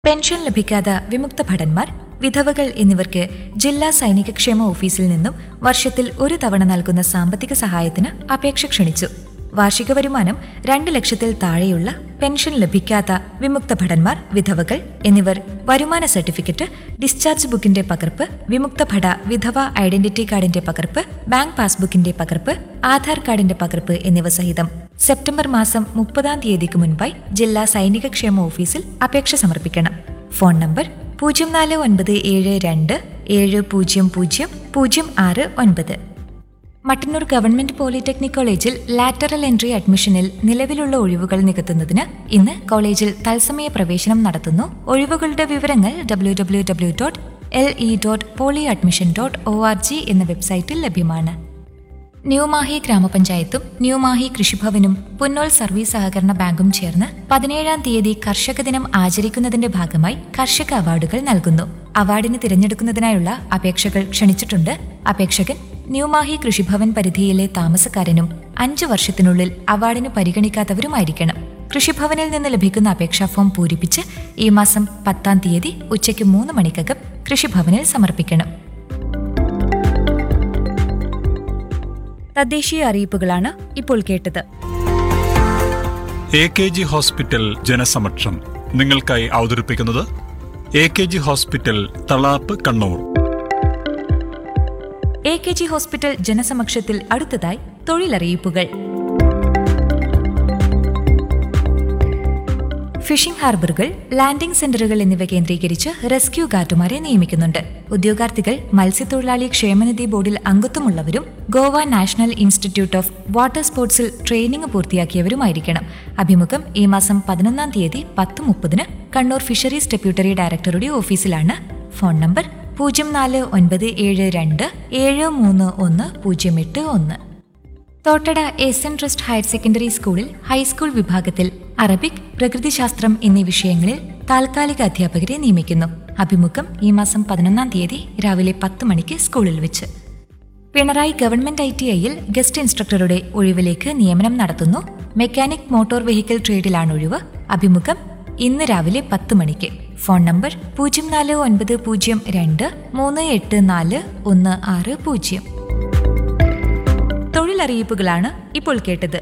pension ലഭിക്കാത്ത വിമുക്ത ഭടന്മാർ വിധവകൾ എന്നിവർക്ക് ജില്ലാ സൈനിക ക്ഷേമ ഓഫീസിൽ നിന്നും വർഷത്തിൽ ഒരു തവണ നൽകുന്ന സാമ്പത്തിക സഹായത്തിന് അപേക്ഷ ക്ഷണിച്ചു വാർഷിക വരുമാനം രണ്ട് ലക്ഷത്തിൽ താഴെയുള്ള പെൻഷൻ ലഭിക്കാത്ത വിമുക്ത ഭടന്മാർ വിധവകൾ എന്നിവർ വരുമാന സർട്ടിഫിക്കറ്റ് ഡിസ്ചാർജ് ബുക്കിന്റെ പകർപ്പ് വിമുക്ത ഭട വിധവ ഐഡന്റിറ്റി കാർഡിന്റെ പകർപ്പ് ബാങ്ക് പാസ്ബുക്കിന്റെ പകർപ്പ് ആധാർ കാർഡിന്റെ പകർപ്പ് എന്നിവ സഹിതം സെപ്റ്റംബർ മാസം മുപ്പതാം തീയതിക്ക് മുൻപായി ജില്ലാ സൈനിക ക്ഷേമ ഓഫീസിൽ അപേക്ഷ സമർപ്പിക്കണം ഫോൺ നമ്പർ പൂജ്യം നാല് ഒൻപത് ഏഴ് രണ്ട് ഏഴ് പൂജ്യം പൂജ്യം പൂജ്യം ആറ് ഒൻപത് മട്ടന്നൂർ ഗവൺമെന്റ് പോളിടെക്നിക് കോളേജിൽ ലാറ്ററൽ എൻട്രി അഡ്മിഷനിൽ നിലവിലുള്ള ഒഴിവുകൾ നികത്തുന്നതിന് ഇന്ന് കോളേജിൽ തത്സമയ പ്രവേശനം നടത്തുന്നു ഒഴിവുകളുടെ വിവരങ്ങൾ W W W dot L E dot poly admission dot O R G എന്ന വെബ്സൈറ്റിൽ ലഭ്യമാണ് ന്യൂമാഹി ഗ്രാമപഞ്ചായത്തും ന്യൂമാഹി കൃഷിഭവനും പുന്നോൾ സർവീസ് സഹകരണ ബാങ്കും ചേർന്ന് പതിനേഴാം തീയതി കർഷക ദിനം ആചരിക്കുന്നതിന്റെ ഭാഗമായി കർഷക അവാർഡുകൾ നൽകുന്നു അവാർഡിന് തിരഞ്ഞെടുക്കുന്നതിനായുള്ള അപേക്ഷകൾ ക്ഷണിച്ചിട്ടുണ്ട് അപേക്ഷകൻ ന്യൂമാഹി കൃഷിഭവൻ പരിധിയിലെ താമസക്കാരനും അഞ്ചു വർഷത്തിനുള്ളിൽ അവാർഡിന് പരിഗണിക്കാത്തവരുമായിരിക്കണം കൃഷിഭവനിൽ നിന്ന് ലഭിക്കുന്ന അപേക്ഷാ ഫോം പൂരിപ്പിച്ച് ഈ മാസം പത്താം തീയതി ഉച്ചയ്ക്ക് മൂന്ന് മണിക്കകം കൃഷിഭവനിൽ സമർപ്പിക്കണം തദ്ദേശീയ അറിയിപ്പുകളാണ് ഇപ്പോൾ കേട്ടത് എ കെ ജി ഹോസ്പിറ്റൽ ജനസമക്ഷം നിങ്ങൾക്കായി അവതരിപ്പിക്കുന്നത് A K G hospital Thalap Kannur A K G hospital ജനസമക്ഷത്തിൽ അടുത്തതായി തൊഴിലറിയിപ്പുകൾ ഫിഷിംഗ് ഹാർബറുകൾ ലാൻഡിംഗ് സെന്ററുകൾ എന്നിവ കേന്ദ്രീകരിച്ച് റെസ്ക്യൂ ഗാർഡുമാരെ നിയമിക്കുന്നുണ്ട് ഉദ്യോഗാർത്ഥികൾ മത്സ്യത്തൊഴിലാളി ക്ഷേമനിധി ബോർഡിൽ അംഗത്വമുള്ളവരും Goa national institute of water സ്പോർട്സിൽ ട്രെയിനിംഗ് പൂർത്തിയാക്കിയവരുമായിരിക്കണം അഭിമുഖം ഈ മാസം പതിനൊന്നാം തീയതി പത്ത് മുപ്പതിന് കണ്ണൂർ ഫിഷറീസ് ഡെപ്യൂട്ടറി ഡയറക്ടറുടെ ഓഫീസിലാണ് ഫോൺ നമ്പർ പൂജ്യം നാല് ഒൻപത് ഏഴ് രണ്ട് ഏഴ് മൂന്ന് ഒന്ന് പൂജ്യം എട്ട് ഒന്ന് Thottada S N trust higher secondary സ്കൂളിൽ ഹൈസ്കൂൾ വിഭാഗത്തിൽ അറബിക് പ്രകൃതിശാസ്ത്രം എന്നീ വിഷയങ്ങളിൽ താൽക്കാലിക അധ്യാപകരെ നിയമിക്കുന്നു അഭിമുഖം ഈ മാസം പതിനൊന്നാം തീയതി രാവിലെ പത്ത് മണിക്ക് സ്കൂളിൽ വെച്ച് പിണറായി ഗവൺമെന്റ് ഐ ടി ഐയിൽ ഗസ്റ്റ് ഇൻസ്ട്രക്ടറുടെ ഒഴിവിലേക്ക് നിയമനം നടത്തുന്നു മെക്കാനിക് മോട്ടോർ വെഹിക്കിൾ ട്രേഡിലാണ് ഒഴിവ് അഭിമുഖം ഇന്ന് രാവിലെ പത്ത് മണിക്ക് ഫോൺ നമ്പർ പൂജ്യം നാല് ഒൻപത് പൂജ്യം രണ്ട് മൂന്ന് എട്ട് നാല് ഒന്ന് ആറ് പൂജ്യം തൊഴിലറിയിപ്പുകളാണ് ഇപ്പോൾ കേട്ടത്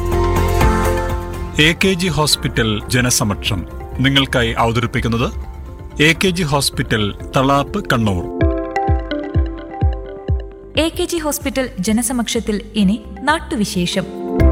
എ കെ ജി ഹോസ്പിറ്റൽ ജനസമക്ഷം നിങ്ങൾക്കായി അവതരിപ്പിക്കുന്നത് A K G hospital Thalap Kannur A K G hospital ജനസമക്ഷത്തിൽ ഇനി നാട്ടുവിശേഷം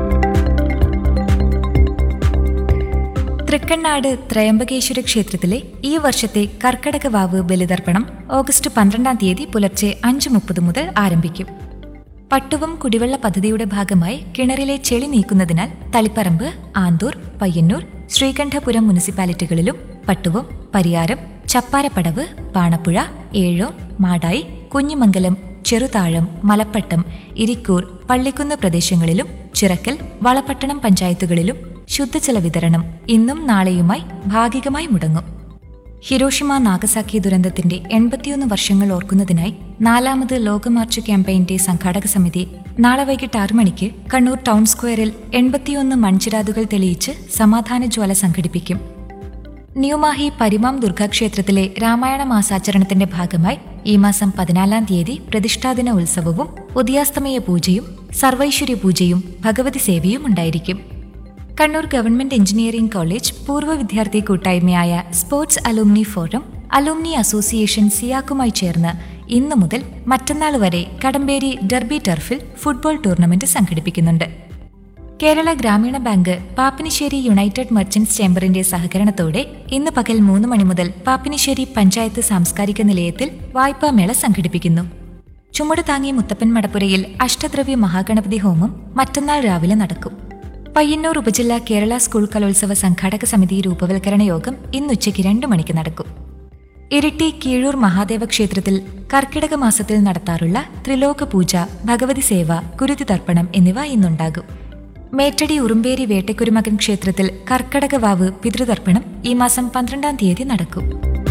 തൃക്കണ്ണാട് ത്രയംബകേശ്വര ക്ഷേത്രത്തിലെ ഈ വർഷത്തെ കർക്കടക വാവ് ബലിതർപ്പണം ഓഗസ്റ്റ് പന്ത്രണ്ടാം തീയതി പുലർച്ചെ അഞ്ച് മുപ്പത് മുതൽ ആരംഭിക്കും പട്ടുവം കുടിവെള്ള പദ്ധതിയുടെ ഭാഗമായി കിണറിലെ ചെളി നീക്കുന്നതിനാൽ തളിപ്പറമ്പ് ആന്തൂർ പയ്യന്നൂർ ശ്രീകണ്ഠപുരം മുനിസിപ്പാലിറ്റികളിലും പട്ടുവം പരിയാരം ചപ്പാരപ്പടവ് പാണപ്പുഴ ഏഴോ മാടായി കുഞ്ഞിമംഗലം ചെറുതാഴം മലപ്പട്ടം ഇരിക്കൂർ പള്ളിക്കുന്ന് പ്രദേശങ്ങളിലും ചിറക്കൽ വളപട്ടണം പഞ്ചായത്തുകളിലും ശുദ്ധജല വിതരണം ഇന്നും നാളെയുമായി ഭാഗികമായി മുടങ്ങും ഹിരോഷിമ നാഗസാക്കി ദുരന്തത്തിന്റെ എൺപത്തിയൊന്ന് വർഷങ്ങൾ ഓർക്കുന്നതിനായി നാലാമത് ലോക മാർച്ച് ക്യാമ്പയിന്റെ സംഘാടക സമിതി നാളെ വൈകിട്ട് ആറു മണിക്ക് കണ്ണൂർ ടൗൺ സ്ക്വയറിൽ എൺപത്തിയൊന്ന് മൺചിരാതുകൾ തെളിയിച്ച് സമാധാന ജ്വാല സംഘടിപ്പിക്കും ന്യൂമാഹി പരിമാം ദുർഗാക്ഷേത്രത്തിലെ രാമായണ മാസാചരണത്തിന്റെ ഭാഗമായി ഈ മാസം പതിനാലാം തീയതി പ്രതിഷ്ഠാദിന ഉത്സവവും ഉദയാസ്തമയ പൂജയും സർവൈശ്വര്യ പൂജയും ഭഗവതി സേവയും ഉണ്ടായിരിക്കും കണ്ണൂർ ഗവൺമെന്റ് എഞ്ചിനീയറിംഗ് കോളേജ് പൂർവ്വ വിദ്യാർത്ഥി കൂട്ടായ്മയായ sports alumni forum alumni association സിയാക്കുമായി ചേർന്ന് ഇന്നു മുതൽ മറ്റന്നാൾ വരെ കടമ്പേരി ഡെർബി ടർഫിൽ ഫുട്ബോൾ ടൂർണമെന്റ് സംഘടിപ്പിക്കുന്നുണ്ട് Kerala Gramin bank Pappinisseri united merchants ചേംബറിന്റെ സഹകരണത്തോടെ ഇന്ന് പകൽ മൂന്ന് മണി മുതൽ പാപ്പിനിശ്ശേരി പഞ്ചായത്ത് സാംസ്കാരിക നിലയത്തിൽ വായ്പാ മേള സംഘടിപ്പിക്കുന്നു ചുമട് താങ്ങി മുത്തപ്പൻ മടപ്പുരയിൽ അഷ്ടദ്രവ്യ മഹാഗണപതി ഹോമം മറ്റന്നാൾ രാവിലെ നടക്കും പയ്യന്നൂർ ഉപജില്ല കേരള സ്കൂൾ കലോത്സവ സംഘാടക സമിതി രൂപവൽക്കരണ യോഗം ഇന്നുച്ചയ്ക്ക് രണ്ടു മണിക്ക് നടക്കും ഇരിട്ടി കീഴൂർ മഹാദേവ ക്ഷേത്രത്തിൽ കർക്കിടക മാസത്തിൽ നടത്താറുള്ള ത്രിലോക പൂജ ഭഗവതി സേവ കുരുതി തർപ്പണം എന്നിവ ഇന്നുണ്ടാകും മേറ്റടി ഉറുമ്പേരി വേട്ടക്കുരുമകൻ ക്ഷേത്രത്തിൽ കർക്കടക വാവ് പിതൃതർപ്പണം ഈ മാസം പന്ത്രണ്ടാം തീയതി നടക്കും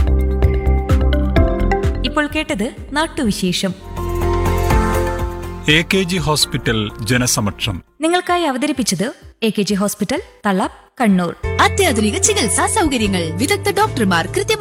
ഇപ്പോൾ കേട്ടത് നാട്ടുവിശേഷം എ കെ ജി ഹോസ്പിറ്റൽ ജനസമക്ഷം നിങ്ങൾക്കായി അവതരിപ്പിച്ചത് A K G hospital Thalap Kannur അത്യാധുനിക ചികിത്സാ സൗകര്യങ്ങൾ വിദഗ്ധ ഡോക്ടർമാർ കൃത്യമായ